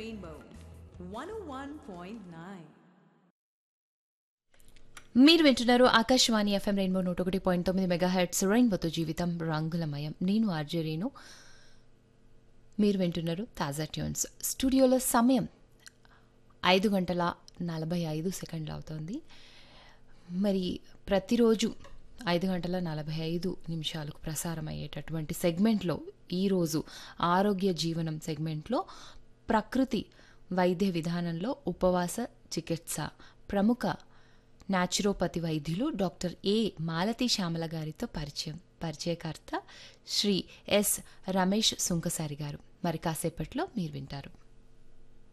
Rainbow 101.9. మీరు వింటున్నారు Akashvani FM rainbow నూట ఒకటి పాయింట్ తొమ్మిది మెగా హెడ్స్ రెయిన్బోతో జీవితం రంగులమయం నేను ఆర్జే రేణు మీరు వింటున్నారు తాజా ట్యూన్స్ స్టూడియోలో సమయం ఐదు గంటల నలభై ఐదు సెకండ్లు అవుతోంది మరి ప్రతిరోజు ఐదు గంటల నలభై ఐదు నిమిషాలకు ప్రసారం అయ్యేటటువంటి సెగ్మెంట్లో ఈరోజు ఆరోగ్య జీవనం సెగ్మెంట్లో ప్రకృతి వైద్య విధానంలో ఉపవాస చికిత్స ప్రముఖ న్యాచురోపతి వైద్యులు డాక్టర్ ఏ మాలతి శ్యామల గారితో పరిచయం పరిచయకర్త శ్రీ ఎస్ రమేష్ సుంకసారి గారు మరి కాసేపట్లో మీరు వింటారు